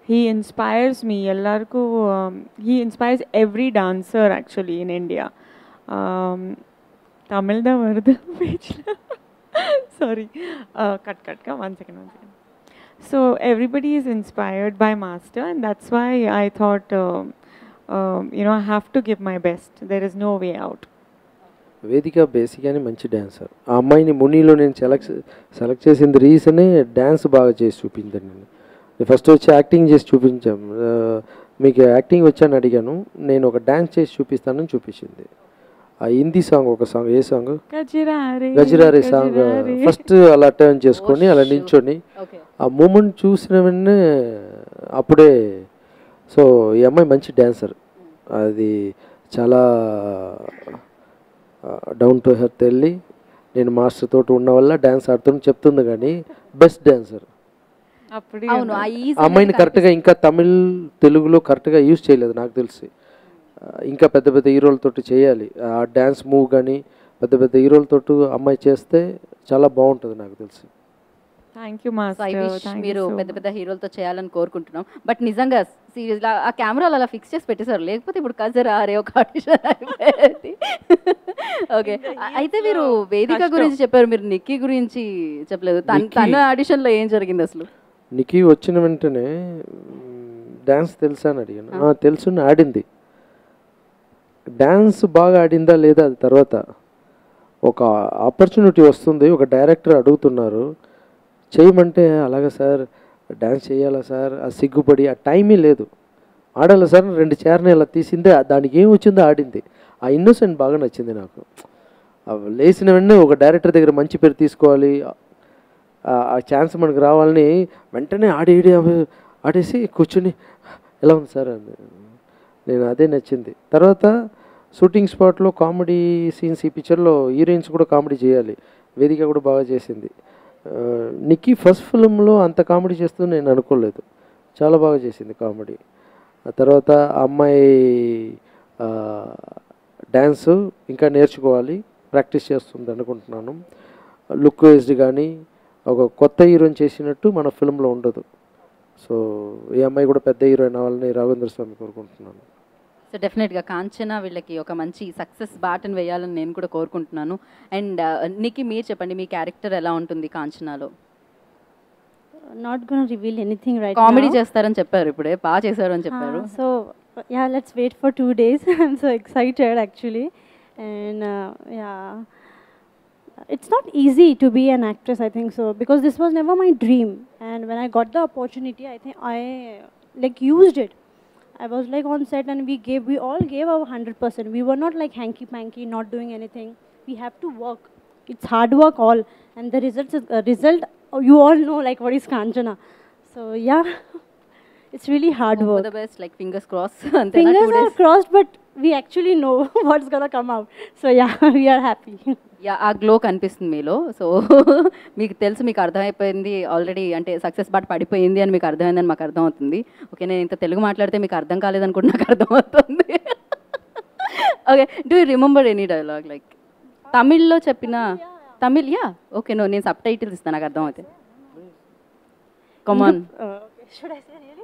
he inspires me ಎಲ್ಲರಿಗೂ he inspires every dancer actually in India um, ತಮಿಳ್ದ வருது பேஜில் sorry uh, cut cut cut one second one second so everybody is inspired by master and that's why I thought um, um, you know I have to give my best there is no way out
వేదిక బేసిక్గానే మంచి dancer ఆ అమ్మాయిని మునిలో నేను select select చేసింది రీజనే dance బాగా చేసి చూపించాను నేను ఫస్ట్ వచ్చి యాక్టింగ్ చేసి చూపించాం ఆ, మీకు యాక్టింగ్ వచ్చాను అడిగాను నేను ఒక డ్యాన్స్ చేసి చూపిస్తానని చూపించింది ఆ హిందీ సాంగ్ ఒక సాంగ్ ఏ సాంగ్
గజిరారే
గజిరారే సాంగ్
గజిరారే.
ఫస్ట్ అలా టర్న్ చేసుకొని అలా నించొని
ఓకే
ఆ మూమెంట్ చూసిన వెంటనే అప్పుడే సో ఈ అమ్మాయి మంచి డ్యాన్సర్ అది చాలా డౌన్ టు హెర్త్ వెళ్ళి నేను మాస్టర్ తోటి ఉన్న వల్ల డ్యాన్స్ ఆడుతుని చెప్తుంది కానీ బెస్ట్ డ్యాన్సర్
అప్పుడే
అవును ఆ ఈజీ
ఆ అమ్మాయిని కరెక్ట్గా ఇంకా తమిళ్ తెలుగులో కరెక్ట్గా యూజ్ చేయలేదు నాకు తెలిసి ఆ, ఇంకా పెద్ద పెద్ద హీరోలతోటి చేయాలి ఆ డ్యాన్స్ మూవ్ కానీ పెద్ద పెద్ద హీరోలతోటి అమ్మాయి చేస్తే చాలా బాగుంటుంది నాకు తెలిసి
thank you
so I
master
wish
thank
మీరు
యూ
పెద్ద పెద్ద హీరోలతో చేయాలని కోరుకుంటున్నాం బట్ నిజంగా సీరియస్ ఆ కెమెరాలు అలా ఫిక్స్ చేసి పెట్టేశారు లేకపోతే ఇప్పుడు కజరా అరే ఒక ఆడిషన్ అయిపోయేది ఓకే అయితే మీరు వేదిక
కష్టం.
గురించి చెప్పారు మీరు నిక్కీ గురించి చెప్పలేదు తన
నిక్కీ.
తన ఆడిషన్ లో ఏం జరిగింది అసలు
నికి వచ్చిన వెంటనే డ్యాన్స్ తెలుసా అని అడిగాను "ఆ, తెలుసు అని ఆడింది డ్యాన్స్ బాగా ఆడిందా లేదా అది తర్వాత ఒక ఆపర్చునిటీ వస్తుంది ఒక డైరెక్టర్ అడుగుతున్నారు చేయమంటే అలాగా సార్ డ్యాన్స్ చేయాలా సార్ ఆ సిగ్గుపడి ఆ టైమే లేదు ఆడాలా సార్ రెండు చీరని ఇలా తీసిందే ఆ- దానికి ఏం వచ్చిందో ఆడింది ఆ ఇన్నోసెంట్ బాగా నచ్చింది నాకు ఆ లేచిన వెంటనే ఒక డైరెక్టర్ దగ్గర మంచి పేరు తీసుకోవాలి ఆ- ఆ ఛాన్స్ మనకు రావాలని వెంటనే ఆడి ఆడి అవి- ఆడేసి కూర్చుని ఎలా ఉంది సార్ అని నేను అదే నచ్చింది తర్వాత షూటింగ్ స్పాట్లో కామెడీ సీన్స్ ఈ పిక్చర్లో హీరోయిన్స్ కూడా కామెడీ చేయాలి వేదిక కూడా బాగా చేసింది ఆ, నిక్కీ ఫస్ట్ ఫిల్మ్లో అంత కామెడీ చేస్తుందని నేను అనుకోలేదు చాలా బాగా చేసింది కామెడీ ఆ తర్వాత ఆ అమ్మాయి డ్యాన్స్ ఇంకా నేర్చుకోవాలి ప్రాక్టీస్ చేస్తుంది అనుకుంటున్నాను లుక్ వేస్డ్ కానీ ఒక కొత్త హీరోయిన్ చేసినట్టు మన ఫిల్మ్లో ఉండదు సో ఈ అమ్మాయి కూడా పెద్ద హీరోయిన్ అవ్వాలని రాఘవేంద్ర స్వామి కోరుకుంటున్నాను
సో డెఫినెట్గా కాంచన వీళ్ళకి ఒక మంచి సక్సెస్ బాటను వేయాలని నేను కూడా కోరుకుంటున్నాను అండ్ నీకు మీరు చెప్పండి మీ క్యారెక్టర్ ఎలా ఉంటుంది కాంచనాలో
Not gonna reveal anything right
comedy
now.
చేస్తారని చెప్పారు ఇప్పుడే బాగా చేశారు అని చెప్పారు
Uh, so yeah, let's wait for two days. I'm so excited actually, and uh, yeah, it's not easy to be an actress. I think so because this was never my dream, and when I got the opportunity, I think I like used it. I was like on set, and we gave we all gave our hundred percent. We were not like hanky panky, not doing anything. We have to work. It's hard work all, and the results is, uh, result. oh, You all know like what is Kanchana. So yeah. It's really hard work.
The best like fingers cross అంతే
Fingers are crossed, but we actually know what's gonna come out. So yeah, we are happy.
Yeah ఆ glow కనిపిస్తుంది మీలో so మీకు తెలుసు మీకు అర్థమైపోయింది already అంటే success bat పడిపోయింది అని మీకు అర్థమైందని మాకు అర్థమవుతుంది ఓకే నేను ఇంత తెలుగు మాట్లాడితే మీకు అర్థం కాలేదని కూడా నాకు అర్థమవుతుంది okay do you remember any dialogue like తమిళ్లో చెప్పిన తమిళ్ యా ఓకే నో నేను సబ్ టైటిల్స్ ఇస్తాను నాకు అర్థమవుతుంది come on
Uh, should I say really?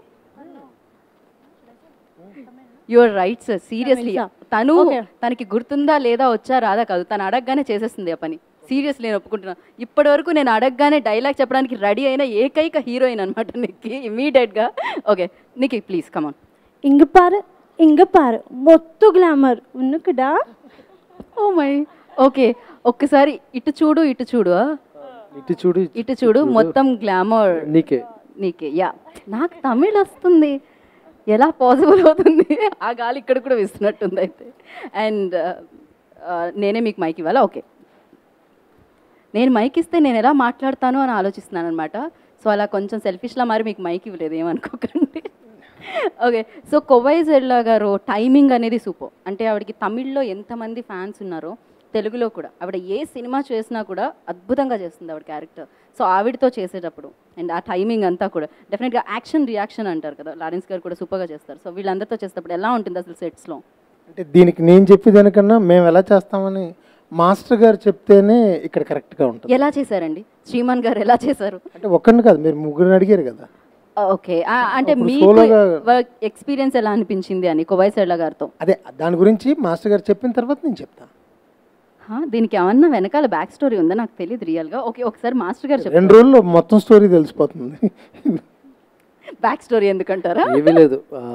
Your right sir seriously
Tamil, sir.
తను
Okay.
తనకి గుర్తుందా లేదా వచ్చా రాదా కాదు తను అడగగానే చేసేస్తుంది ఆ పని సీరియస్లీ నేను ఒప్పుకుంటున్నాను ఇప్పటి వరకు నేను అడగగానే డైలాగ్ చెప్పడానికి రెడీ అయిన ఏకైక హీరోయిన్ అనమాట నీకు ఇమీడియట్గా ఓకే నీకు ప్లీజ్ కమాన్
ఇంగ పారు ఇంగ పారు మొత్తం గ్లామర్ ఉన్నకుడా
ఓ మై ఓకే ఒక్కసారి ఇటు చూడు ఇటు చూడు ఆ?
ఇటు చూడు
ఇటు చూడు మొత్తం గ్లామర్
నీకే
నీకే యా నాకు తమిళ్ వస్తుంది ఎలా పాసిబుల్ అవుతుంది ఆ గాలి ఇక్కడ కూడా వేస్తున్నట్టుంది అయితే అండ్ నేనే మీకు మైక్ ఇవ్వాలా ఓకే నేను మైక్ ఇస్తే నేను ఎలా మాట్లాడతాను అని ఆలోచిస్తున్నాను అనమాట సో అలా కొంచెం సెల్ఫిష్లా మరి మీకు మైక్ ఇవ్వలేదు ఏమనుకోకండి ఓకే సో కొవైజెల్లా గారు టైమింగ్ అనేది సూపర్ అంటే ఆవిడకి తమిళ్లో ఎంతమంది ఫ్యాన్స్ ఉన్నారో తెలుగులో కూడా ఆవిడ ఏ సినిమా చేసినా కూడా అద్భుతంగా చేస్తుంది ఆవిడ క్యారెక్టర్ సో ఆవిడతో చేసేటప్పుడు అండ్ ఆ టైమింగ్ అంతా కూడా డెఫినెట్గా యాక్షన్ రియాక్షన్ అంటారు కదా లారెన్స్ గారు కూడా సూపర్గా చేస్తారు సో వీళ్ళందరితో చేసేటప్పుడు ఎలా ఉంటుంది అసలు సెట్స్లో
అంటే దీనికి నేను చెప్పేదానికన్నా మేము ఎలా చేస్తామని మాస్టర్ గారు చెప్తేనే ఇక్కడ కరెక్ట్గా ఉంటుంది
ఎలా చేశారండి శ్రీమాన్ గారు ఎలా చేశారు
అంటే ఒక్కరిని కాదు మీరు ముగ్గురిని అడిగారు కదా
ఓకే అంటే
అప్పుడు
మీకు
soloగా-
వర్క్ ఎక్స్పీరియన్స్ ఎలా అనిపించింది అని కోవైసెడ్ల గారితో
అదే దాని గురించి మాస్టర్ గారు చెప్పిన తర్వాత నేను చెప్తా
హా, దీనికి ఏమన్నా వెనకాల బ్యాక్ స్టోరీ ఉందా నాకు తెలియదు రియల్గా ఓకే ఒకసారి మాస్టర్ గారు
రెండు
చెప్పండి
రోజుల్లో మొత్తం స్టోరీ తెలిసిపోతుంది
బ్యాక్ స్టోరీ ఎందుకంటారా
ఏమీ లేదు ఆ,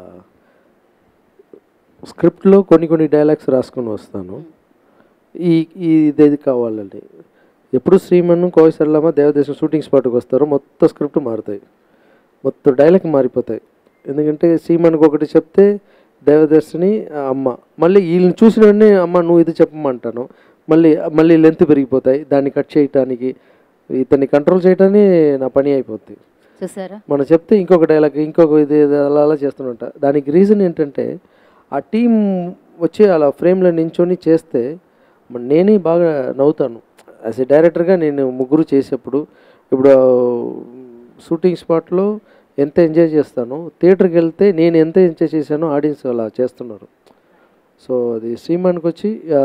స్క్రిప్ట్లో కొన్ని కొన్ని డైలాగ్స్ రాసుకొని వస్తాను ఈ ఈ ఇదేది కావాలండి ఎప్పుడు శ్రీమన్ను కోవిసర్లమ్మ దేవదేశం షూటింగ్ స్పాట్కి వస్తారో మొత్తం స్క్రిప్ట్ మారుతాయి మొత్తం డైలాగ్ మారిపోతాయి ఎందుకంటే శ్రీమన్కి ఒకటి చెప్తే దేవదర్శిని ఆ అమ్మ మళ్ళీ వీళ్ళని చూసిన వెంటనే అమ్మ నువ్వు ఇది చెప్పమంటాను మళ్ళీ మళ్ళీ లెంత్ పెరిగిపోతాయి దాన్ని కట్ చేయటానికి ఇతన్ని కంట్రోల్ చేయటానికి నా పని అయిపోద్ది
చూసారా
మనం చెప్తే ఇంకొక డైలాగ్ ఇంకొక ఇది ఇది అలా అలా చేస్తుంట దానికి రీజన్ ఏంటంటే ఆ టీం వచ్చి అలా ఫ్రేమ్లో నించొని చేస్తే మరి నేనే బాగా నవ్వుతాను యాజ్ ఎ డైరెక్టర్గా నేను ముగ్గురు చేసేప్పుడు ఇప్పుడు షూటింగ్ స్పాట్లో ఎంత ఎంజాయ్ చేస్తానో థియేటర్కి వెళ్తే నేను ఎంత ఎంజాయ్ చేశానో ఆడియన్స్ అలా చేస్తున్నారు సో అది శ్రీమాన్కి వచ్చి ఆ,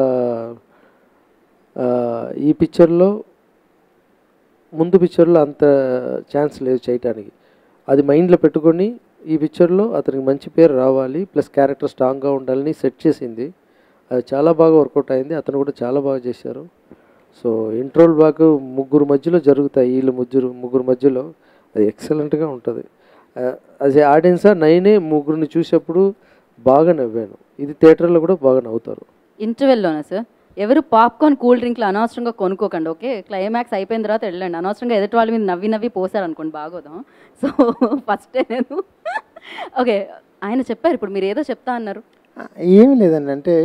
ఆ, ఈ పిక్చర్లో ముందు పిక్చర్లో అంత ఛాన్స్ లేదు చేయటానికి అది మైండ్లో పెట్టుకొని ఈ పిక్చర్లో అతనికి మంచి పేరు రావాలి ప్లస్ క్యారెక్టర్ స్ట్రాంగ్గా ఉండాలని సెట్ చేసింది అది చాలా బాగా వర్కౌట్ అయింది అతను కూడా చాలా బాగా చేశారు సో ఇంట్రోల్ బ్లాక్ ముగ్గురు మధ్యలో జరుగుతాయి వీళ్ళు ముగ్గురు ముగ్గురు మధ్యలో అది ఎక్సలెంట్గా ఉంటుంది యాజ్ ఏ ఆడియన్సా నైనే ముగ్గురిని చూసేప్పుడు బాగా నవ్వాను ఇది థియేటర్లో కూడా బాగా నవ్వుతారు
ఇంటర్వెల్లోనా సార్ ఎవరు పాప్కార్న్ కూల్ డ్రింక్లు అనవసరంగా కొనుక్కోకండి ఓకే క్లైమాక్స్ అయిపోయిన తర్వాత వెళ్ళండి అనవసరంగా ఎదుటి వాళ్ళ మీద నవ్వి నవ్వి పోసారు అనుకోండి బాగోదాం సో ఫస్టే నేను ఓకే ఆయన చెప్పారు ఇప్పుడు మీరు ఏదో చెప్తా అన్నారు
ఏమీ లేదండి అంటే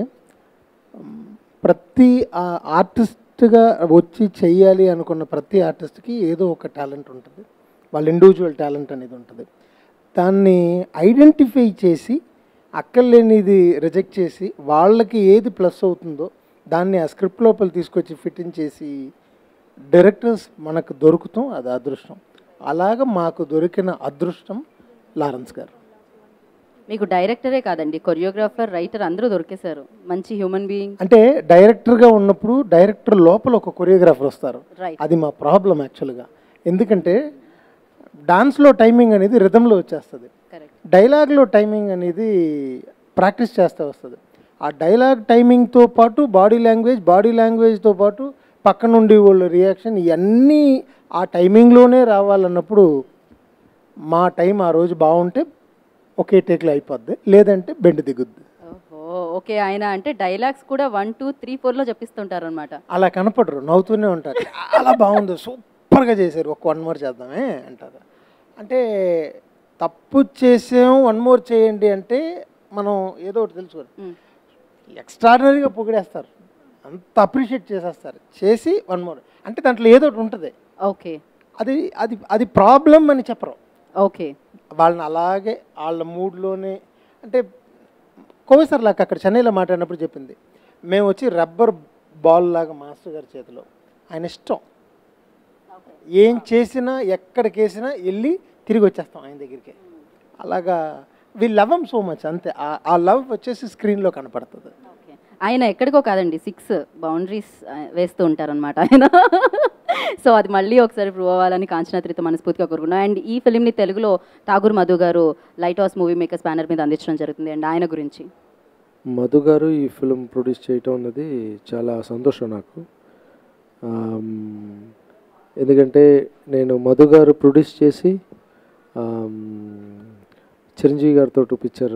మ్, ప్రతి ఆర్టిస్ట్గా వచ్చి చెయ్యాలి అనుకున్న ప్రతి ఆర్టిస్ట్కి ఏదో ఒక టాలెంట్ ఉంటుంది వాళ్ళ ఇండివిజువల్ టాలెంట్ అనేది ఉంటుంది దాన్ని ఐడెంటిఫై చేసి అక్కర్లేనిది రిజెక్ట్ చేసి వాళ్ళకి ఏది ప్లస్ అవుతుందో దాన్ని ఆ స్క్రిప్ట్ లోపల తీసుకొచ్చి ఫిట్టింగ్ చేసి డైరెక్టర్స్ మనకు దొరుకుతాం అది అదృష్టం అలాగ మాకు దొరికిన అదృష్టం లారెన్స్ గారు
మీకు డైరెక్టరే కాదండి కొరియోగ్రాఫర్ రైటర్ అందరూ దొరికేశారు మంచి హ్యూమన్ బీయింగ్
అంటే డైరెక్టర్గా ఉన్నప్పుడు డైరెక్టర్ లోపల ఒక కొరియోగ్రాఫర్ వస్తారు
రైట్
అది మా ప్రాబ్లం యాక్చువల్గా ఎందుకంటే డాన్స్లో టైమింగ్ అనేది రిధంలో వచ్చేస్తుంది
కరెక్ట్
డైలాగ్లో టైమింగ్ అనేది ప్రాక్టీస్ చేస్తూ వస్తుంది ఆ డైలాగ్ టైమింగ్తో పాటు బాడీ లాంగ్వేజ్ బాడీ లాంగ్వేజ్తో పాటు పక్క నుండి వాళ్ళ రియాక్షన్ ఇవన్నీ ఆ టైమింగ్లోనే రావాలన్నప్పుడు మా టైం ఆ రోజు బాగుంటే ఒకే టేక్లో అయిపోద్ది లేదంటే బెండ్ దిగుద్ది
ఓహో ఓకే ఆయన అంటే డైలాగ్స్ కూడా వన్ టూ త్రీ ఫోర్లో చెప్పిస్తుంటారు అనమాట
అలా కనపడరు నవ్వుతూనే ఉంటారు చాలా బాగుంది సూపర్గా చేశారు ఒక వన్ మోర్ చేద్దామే అంటారు అంటే తప్పు చేసాం వన్ మోర్ చేయండి అంటే మనం ఏదో ఒకటి తెలుసుకోవాలి ఎక్స్ట్రాడినరీగా పొగిడేస్తారు అంత అప్రిషియేట్ చేసేస్తారు చేసి వన్ మోర్ అంటే దాంట్లో ఏదో ఒకటి ఉంటుంది
ఓకే
అది అది అది ప్రాబ్లం అని చెప్పరు
ఓకే
వాళ్ళని అలాగే వాళ్ళ మూడ్లోనే అంటే కోవిసర్ లాగా అక్కడ చెన్నైలో మాట్లాడినప్పుడు చెప్పింది మేము వచ్చి రబ్బర్ బాల్ లాగా మాస్టర్ గారి చేతిలో ఆయన ఇష్టం ఏం చేసినా ఎక్కడికి వేసినా వెళ్ళి తిరిగి వచ్చేస్తాం ఆయన దగ్గరికి అలాగా వి లవ్ సో మచ్ అంతే ఆ- ఆ లవ్ వచ్చేసి స్క్రీన్లో కనపడుతుంది
ఓకే ఆయన ఎక్కడికో కాదండి సిక్స్ బౌండరీస్ వేస్తూ ఉంటారనమాట ఆయన సో అది మళ్ళీ ఒకసారి ప్రూవ్ అవ్వాలని కాంచనాత్రితో మనస్ఫూర్తిగా కోరుకున్నాం అండ్ ఈ ఫిలింని తెలుగులో Tagore Madhu garu Lighthouse Movie Makers banner మీద అందించడం జరుగుతుంది అండ్ ఆయన గురించి
మధు గారు ఈ ఫిలిం ప్రొడ్యూస్ చేయటం అన్నది చాలా సంతోషం నాకు ఆమ్, ఎందుకంటే నేను మధు గారు ప్రొడ్యూస్ చేసి ఆమ్, చిరంజీవి గారితో పిక్చర్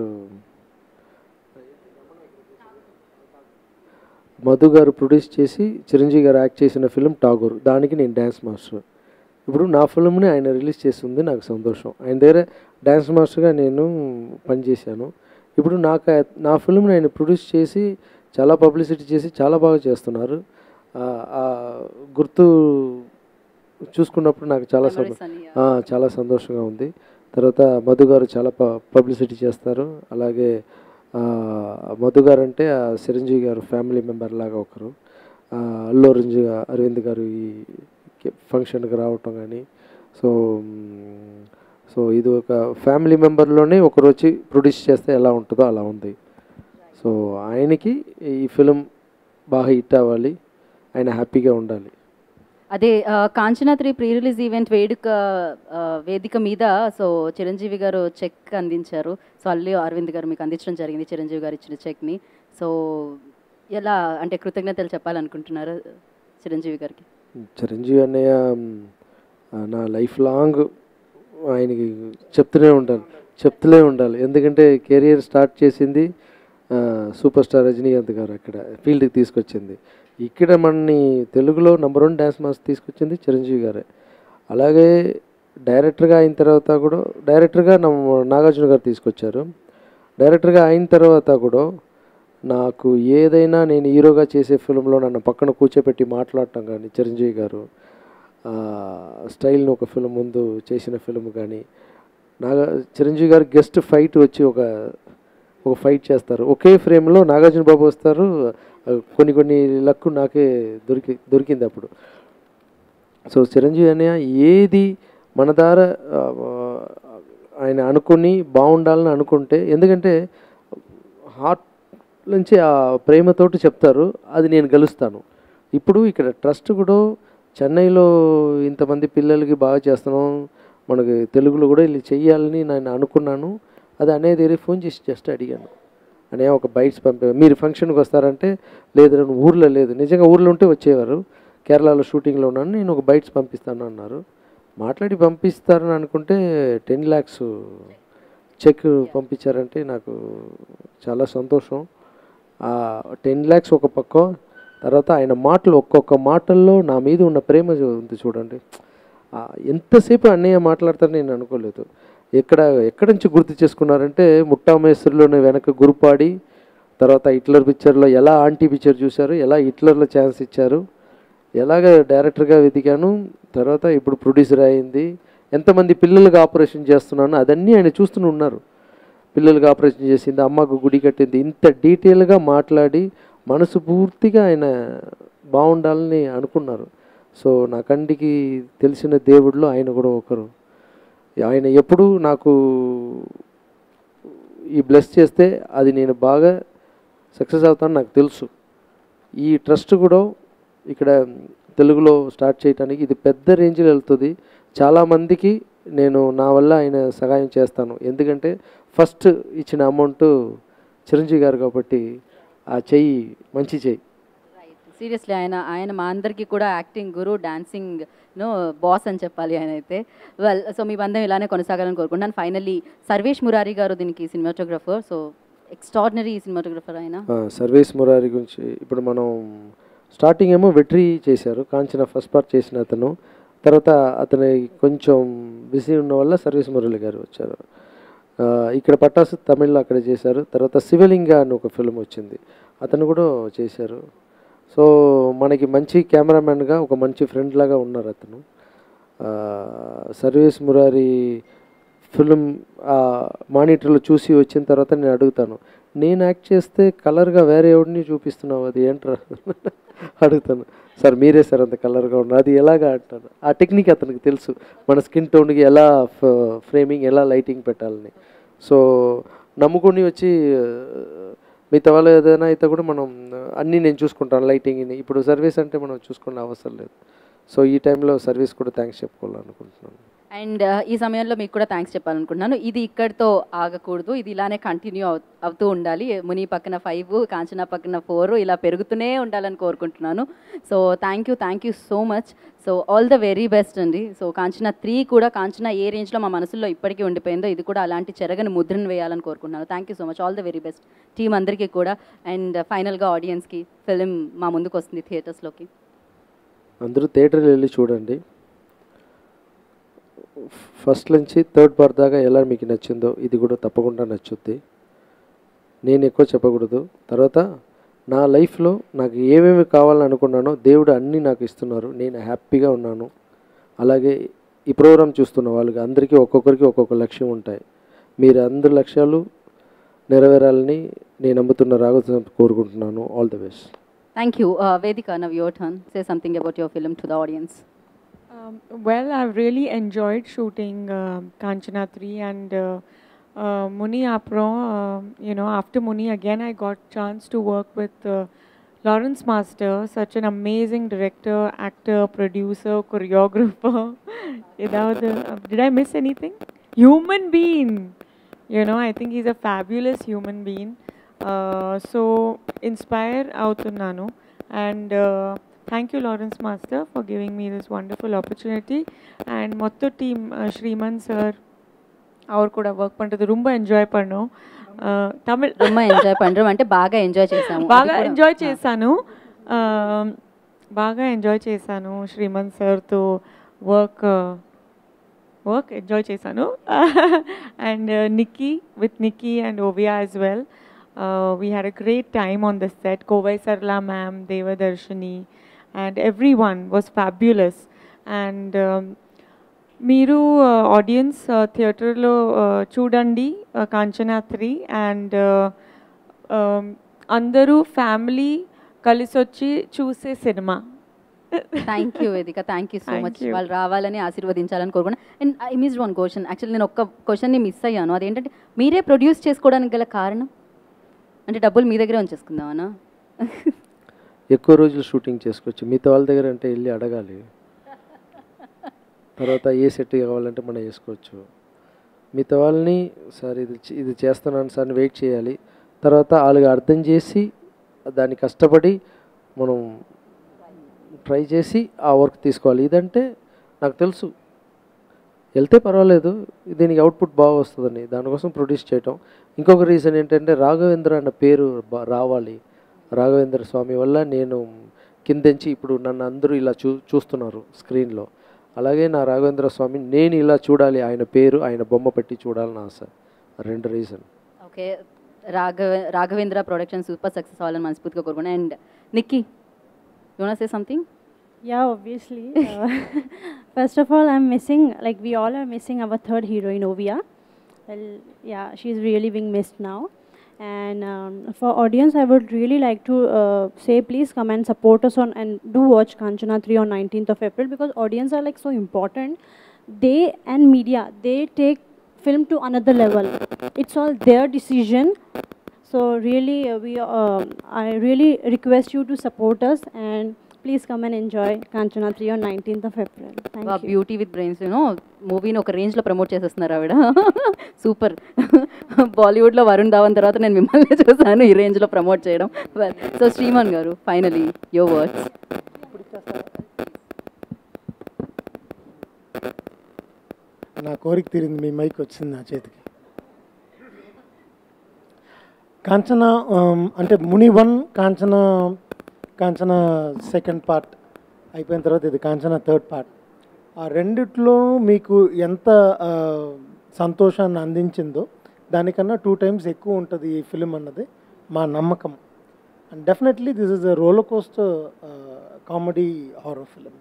మధు గారు ప్రొడ్యూస్ చేసి చిరంజీవి గారు యాక్ట్ చేసిన ఫిలిం టాగూర్ దానికి నేను డ్యాన్స్ మాస్టర్ ఇప్పుడు నా ఫిల్మ్ని ఆయన రిలీజ్ చేస్తుంది నాకు సంతోషం ఆయన దగ్గర డ్యాన్స్ మాస్టర్గా నేను పనిచేశాను ఇప్పుడు నాకు ఆ- నా ఫిల్మ్ని ఆయన ప్రొడ్యూస్ చేసి చాలా పబ్లిసిటీ చేసి చాలా బాగా చేస్తున్నారు ఆ- ఆ గుర్తు చూసుకున్నప్పుడు నాకు చాలా సంతో
Memories అని,
ఆ, చాలా సంతోషంగా ఉంది తర్వాత మధు గారు చాలా ప పబ్లిసిటీ చేస్తారు అలాగే ఆ, మధు గారు అంటే ఆ చిరంజీవి గారు ఫ్యామిలీ మెంబర్ లాగా ఒకరు ఆ, అల్లు అరవింద్ గా- అరవింద్ గారు ఈ ఫంక్షన్కి రావటం కానీ సో మ్, సో ఇది ఒక ఫ్యామిలీ మెంబర్లోనే ఒకరు వచ్చి ప్రొడ్యూస్ చేస్తే ఎలా ఉంటుందో అలా ఉంది సో ఆయనకి ఈ ఫిలిం బాగా హిట్ అవ్వాలి ఆయన హ్యాపీగా ఉండాలి
అదే ఆ, Kanchana three pre release event వేడుక ఆ, వేదిక మీద సో చిరంజీవి గారు చెక్ అందించారు సో అల్లు అరవింద్ గారు మీకు అందించడం జరిగింది చిరంజీవి గారు ఇచ్చిన చెక్ని సో ఎలా అంటే కృతజ్ఞతలు చెప్పాలనుకుంటున్నారు చిరంజీవి గారికి
చిరంజీవి అన్నయ్య మ్, ఆ, నా లైఫ్ లాంగ్ ఆయనకి చెప్తూనే ఉంటాను చెప్తూనే ఉండాలి ఎందుకంటే కెరియర్ స్టార్ట్ చేసింది ఆ, సూపర్ స్టార్ రజనీకాంత్ గారు అక్కడ ఫీల్డ్కి తీసుకొచ్చింది ఇక్కడ మనని తెలుగులో నెంబర్ వన్ డ్యాన్స్ మాస్టర్ తీసుకొచ్చింది చిరంజీవి గారే అలాగే డైరెక్టర్గా అయిన తర్వాత కూడా డైరెక్టర్గా నమ్మ నాగార్జున గారు తీసుకొచ్చారు డైరెక్టర్గా అయిన తర్వాత కూడా నాకు ఏదైనా నేను హీరోగా చేసే ఫిల్మ్లో నన్ను పక్కన కూర్చోపెట్టి మాట్లాడటం కానీ చిరంజీవి గారు ఆ, స్టైల్ని ఒక ఫిల్మ్ ముందు చేసిన ఫిల్మ్ కానీ నాగా చిరంజీవి గారు గెస్ట్ ఫైట్ వచ్చి ఒక ఒక ఫైట్ చేస్తారు ఒకే ఫ్రేమ్లో నాగార్జున బాబు వస్తారు ఆ, కొన్ని కొన్ని లక్కు నాకే దొరికి దొరికింది అప్పుడు సో చిరంజీవి అన్నయ్య ఏది మన ద్వారా ఆ, ఆయన అనుకుని బాగుండాలని అనుకుంటే ఎందుకంటే హార్ట్ నుంచి ఆ ప్రేమతోటి చెప్తారు అది నేను గెలుస్తాను ఇప్పుడు ఇక్కడ ట్రస్ట్ కూడా చెన్నైలో ఇంతమంది పిల్లలకి బాగా చేస్తున్నాం మనకి తెలుగులో కూడా ఇలా చెయ్యాలని నేను అనుకున్నాను అది అనేది ఫోన్ చేసి జస్ట్ అడిగాను అనే ఒక బైట్స్ పంపే మీరు ఫంక్షన్కి వస్తారంటే లేదు నేను ఊర్లో లేదు నిజంగా ఊర్లో ఉంటే వచ్చేవారు కేరళలో షూటింగ్లో ఉన్నాను నేను ఒక బైట్స్ పంపిస్తాను అన్నారు మాట్లాడి పంపిస్తారని అనుకుంటే టెన్ ల్యాక్స్ చెక్ పంపించారంటే నాకు చాలా సంతోషం ఆ టెన్ ల్యాక్స్ ఒక పక్క తర్వాత ఆయన మాటలు ఒక్కొక్క మాటల్లో నా మీద ఉన్న ప్రేమ చూ- ఉంది చూడండి ఆ, ఎంతసేపు అన్నయ్య మాట్లాడతారని నేను అనుకోలేదు ఎక్కడ ఎక్కడి నుంచి గుర్తు చేసుకున్నారంటే ముట్టామేశ్వరిలోనే వెనక గురుపాడి తర్వాత హిట్లర్ పిక్చర్లో ఎలా ఆంటీ పిక్చర్ చూశారు ఎలా హిట్లర్లో ఛాన్స్ ఇచ్చారు ఎలాగ డైరెక్టర్గా వెతికాను తర్వాత ఇప్పుడు ప్రొడ్యూసర్ అయింది ఎంతమంది పిల్లలకు ఆపరేషన్ చేస్తున్నాను అదన్నీ ఆయన చూస్తూనే ఉన్నారు పిల్లలకు ఆపరేషన్ చేసింది అమ్మకు గుడి కట్టింది ఇంత డీటెయిల్గా మాట్లాడి మనసు పూర్తిగా ఆయన బాగుండాలని అనుకున్నారు సో నా కంటికి తెలిసిన దేవుడిలో ఆయన కూడా ఒకరు ఆయన ఎప్పుడూ నాకు ఈ బ్లెస్ చేస్తే అది నేను బాగా సక్సెస్ అవుతాను నాకు తెలుసు ఈ ట్రస్ట్ కూడా ఇక్కడ తెలుగులో స్టార్ట్ చేయడానికి ఇది పెద్ద రేంజ్లో వెళ్తుంది చాలామందికి నేను నా వల్ల ఆయన సహాయం చేస్తాను ఎందుకంటే ఫస్ట్ ఇచ్చిన అమౌంట్ చిరంజీవి గారు కాబట్టి ఆ చెయ్యి మంచి చెయ్యి
సీరియస్లీ ఆయన ఆయన మా అందరికీ కూడా యాక్టింగ్ గురు డాన్సింగ్ నో బాస్ అని చెప్పాలి ఆయన అయితే వెల్ సో మీ బంధం ఇలానే కొనసాగాలని కోరుకుంటున్నాను ఫైనల్లీ సర్వేష్ మురారి గారు దీనికి సినిమాటోగ్రఫర్ సో ఎక్స్ట్రాడినరీ సినిమాటోగ్రఫర్ ఆయన
ఆ, సర్వేస్ మురారి గురించి ఇప్పుడు మనం స్టార్టింగ్ ఏమో వెట్రీ చేశారు కాంచన ఫస్ట్ పార్ట్ చేసిన అతను తర్వాత అతని కొంచెం బిజీ ఉన్న వల్ల సర్వీస్ మురళి గారు వచ్చారు ఆ, ఇక్కడ పట్టాసు తమిళ్లో అక్కడ చేశారు తర్వాత శివలింగ అని ఒక ఫిల్మ్ వచ్చింది అతను కూడా చేశారు సో మనకి మంచి కెమెరామెన్గా ఒక మంచి ఫ్రెండ్ లాగా ఉన్నారు అతను ఆ, సర్వీస్ మురారి ఫిల్మ్ మానిటర్లో చూసి వచ్చిన తర్వాత నేను అడుగుతాను నేను యాక్ట్ చేస్తే కలర్గా వేరే ఎవడిని చూపిస్తున్నావు అది ఏంట్రా అడుగుతాను సార్ మీరే సార్ అంత కలర్గా ఉన్నారు అది ఎలాగా అంటాను ఆ టెక్నిక్ అతనికి తెలుసు మన స్కిన్ టోన్కి ఎలా ఫ్రేమింగ్ ఎలా లైటింగ్ పెట్టాలని సో నమ్ముకొని వచ్చి ఆ, మిగతా వాళ్ళు ఏదైనా అయితే కూడా మనం అన్నీ నేను చూసుకుంటాను లైటింగ్ని ఇప్పుడు సర్వీస్ అంటే మనం చూసుకునే అవసరం లేదు సో ఈ టైంలో సర్వీస్ కూడా థ్యాంక్స్ చెప్పుకోవాలనుకుంటున్నాను
అండ్ ఈ సమయంలో మీకు కూడా థ్యాంక్స్ చెప్పాలనుకుంటున్నాను ఇది ఇక్కడితో ఆగకూడదు ఇది ఇలానే కంటిన్యూ అవు అవుతూ ఉండాలి ముని పక్కన ఫైవ్ కాంచనా పక్కన ఫోర్ ఇలా పెరుగుతూనే ఉండాలని కోరుకుంటున్నాను so thank you thank you so much so all the very best అండి సో కాంచనా త్రీ కూడా కాంచనా ఏ రేంజ్లో మా మనసులో ఇప్పటికీ ఉండిపోయిందో ఇది కూడా అలాంటి చెరగని ముద్రను వేయాలని కోరుకుంటున్నాను thank you so much all the very best team అందరికీ కూడా అండ్ ఫైనల్గా ఆడియన్స్కి ఫిలిం మా ముందుకు వస్తుంది థియేటర్స్లోకి
అందరూ థియేటర్కి వెళ్ళి చూడండి ఫస్ట్ నుంచి థర్డ్ పార్ట్ దాకా ఎలా మీకు నచ్చిందో ఇది కూడా తప్పకుండా నచ్చుద్ది నేను ఎక్కువ చెప్పకూడదు తర్వాత నా లైఫ్లో నాకు ఏమేమి కావాలని అనుకున్నానో దేవుడు అన్నీ నాకు ఇస్తున్నారు నేను హ్యాపీగా ఉన్నాను అలాగే ఈ ప్రోగ్రామ్ చూస్తున్న వాళ్ళకి అందరికీ ఒక్కొక్కరికి ఒక్కొక్క లక్ష్యం ఉంటాయి మీరు అందరి లక్ష్యాలు నెరవేరాలని నేను నమ్ముతున్న రాగ కోరుకుంటున్నాను all the best
thank you వేదిక now your turn say something about your film to the audience
Um, well, I've really enjoyed shooting uh, Kanchana 3 and uh, uh, Muni Apro. Uh, you know, after Muni, again, I got chance to work with uh, Lawrence Master, such an amazing director, actor, producer, choreographer. Without the, did I miss anything? Human being. You know, I think he's a fabulous human being. Uh, so, inspire అవుతున్నాను and thank you Lawrence master for giving me this wonderful opportunity and మొత్తం team Sriman sir அவர் கூட work பண்ணுறது ரொம்ப enjoy பண்ணோம் Uh, Tamil
ரொம்ப enjoy పండ్రం అంటే బాగా ఎంజాయ్ చేసాము అది
బాగా
కూడా-
ఎంజాయ్ చేశాను ఆ, బాగా ఎంజాయ్ చేశాను శ్రీమంత్ సార్తో వర్క్ వర్క్ ఎంజాయ్ చేశాను and Nikki with Nikki and Oviya as well we had a great time on the set Kovai Sarala ma'am Devadarshini and everyone was fabulous and మీరు ఆడియన్స్ థియేటర్లో చూడండి కాంచనా త్రీ అండ్ అందరూ ఫ్యామిలీ కలిసి వచ్చి చూసే సినిమా
థ్యాంక్ యూ వేదిక thank you so
Thank
much
you.
వాళ్ళు రావాలని ఆశీర్వదించాలని కోరుకున్నా and I miss one question actually నేను ఒక్క క్వశ్చన్ని మిస్ అయ్యాను అదేంటంటే మీరే ప్రొడ్యూస్ చేసుకోవడానికి గల కారణం అంటే డబ్బులు మీ దగ్గరే ఉంచేసుకుందామనా
ఎక్కువ రోజులు షూటింగ్ చేసుకోవచ్చు మిగతా వాళ్ళ దగ్గర అంటే వెళ్ళి అడగాలి తర్వాత ఏ సెట్ కావాలంటే మనం వేసుకోవచ్చు మిగతా వాళ్ళని సార్ ఇది చే- ఇది చేస్తున్నాను సార్ అని వెయిట్ చేయాలి తర్వాత వాళ్ళకి అర్థం చేసి దాన్ని కష్టపడి మనం ట్రై చేసి ఆ వర్క్ తీసుకోవాలి ఇదంటే నాకు తెలుసు వెళ్తే పర్వాలేదు దీనికి అవుట్పుట్ బాగా వస్తుందని దానికోసం ప్రొడ్యూస్ చేయటం ఇంకొక రీజన్ ఏంటంటే రాఘవేంద్ర అన్న పేరు బా- రావాలి రాఘవేంద్ర స్వామి వల్ల నేను కిందంచి ఇప్పుడు నన్ను అందరూ ఇలా చూ చూస్తున్నారు స్క్రీన్లో అలాగే నా రాఘవేంద్ర స్వామి నేను ఇలా చూడాలి ఆయన పేరు ఆయన బొమ్మ పెట్టి చూడాలని ఆశ రెండు reason
okay Raghava Raghavendra production super success అవ్వాలని మనస్ఫూర్తిగా కోరుకున్నా అండ్ నిక్కీ యూనా say something
Yeah, obviously. Uh, first of all, I'm missing, like, we all are missing our third heroine, Ovia. Well, yeah, she's really being missed now. And um, for audience, I would really like to uh, say, please come and support us on and do watch Kanchana 3 on 19th of April because audience are like so important. They and media, they take film to another level. It's all their decision. So really, uh, we uh, I really request you to support us and please come and enjoy Kanchana 3 on 19th of April. Thank you.
Beauty with brains you know మూవీని ఒక రేంజ్లో promote చేసేస్తున్నారు ఆవిడ super బాలీవుడ్లో వరుణ్ ధావన్ తర్వాత నేను మిమ్మల్ని చూసాను ఈ రేంజ్లో ప్రమోట్ చేయడం సో శ్రీమన్ గారు ఫైనలీ యో వర్డ్స్
నా కోరిక తీరింది మీ మైక్ వచ్చింది నా చేతికి కాంచన ఆమ్, అంటే Muni one Kanchana Kanchana second part అయిపోయిన తర్వాత ఇది కాంచన థర్డ్ పార్ట్ ఆ రెండిట్లో మీకు ఎంత ఆ, సంతోషాన్ని అందించిందో దానికన్నా టూ టైమ్స్ ఎక్కువ ఉంటుంది ఈ ఫిలిం అన్నది మా నమ్మకం and definitely this is a roller coaster comedy horror film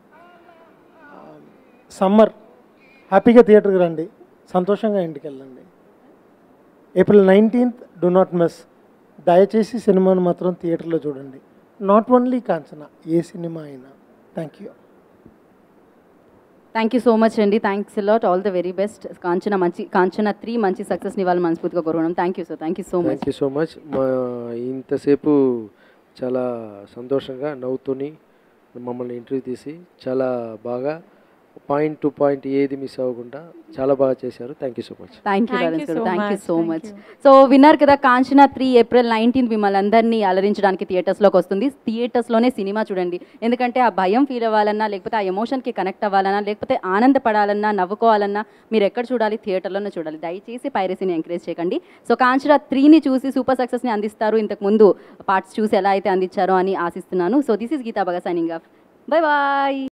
summer హ్యాపీగా థియేటర్కి రండి సంతోషంగా ఇంటికి వెళ్ళండి April nineteenth do not miss దయచేసి సినిమాను మాత్రం థియేటర్లో చూడండి నాట్ ఓన్లీ కాంచన ఏ సినిమా అయినా thank you
thank you so much అండి thanks lot all the very best Kanchana మంచి కాంచన త్రీ మంచి సక్సెస్ని వాళ్ళు మనస్ఫూర్తిగా కోరుకోవడం thank you sir thank you so much
thank you so much మా ఇంతసేపు చాలా సంతోషంగా నవ్వుతూని మమ్మల్ని ఇంటర్వ్యూ తీసి చాలా బాగా పాయింట్ టు పాయింట్ ఏది మిస్ అవ్వకుండా చాలా బాగా చేశారు thank you so much
thank you
Thank
Lawrence
you
garu
so
thank you
much.
So
Thank
much
you.
So విన్నారు కదా కాంచనా త్రీ ఏప్రిల్ నైన్టీన్త్ మిమ్మల్ని అందరినీ అలరించడానికి థియేటర్స్లోకి వస్తుంది థియేటర్స్లోనే సినిమా చూడండి ఎందుకంటే ఆ భయం ఫీల్ అవ్వాలన్నా లేకపోతే ఆ ఎమోషన్కి కనెక్ట్ అవ్వాలన్నా లేకపోతే ఆనందపడాలన్నా నవ్వుకోవాలన్నా మీరు ఎక్కడ చూడాలి థియేటర్లోనే చూడాలి దయచేసి పైరసీని ఎంకరేజ్ చేయకండి సో కాంచనా త్రీని చూసి సూపర్ సక్సెస్ని అందిస్తారు ఇంతకు ముందు పార్ట్స్ చూసి ఎలా అయితే అందించారో అని ఆశిస్తున్నాను సో దిస్ ఇస్ గీతా బగా సైనింగ్ ఆఫ్ బై బాయ్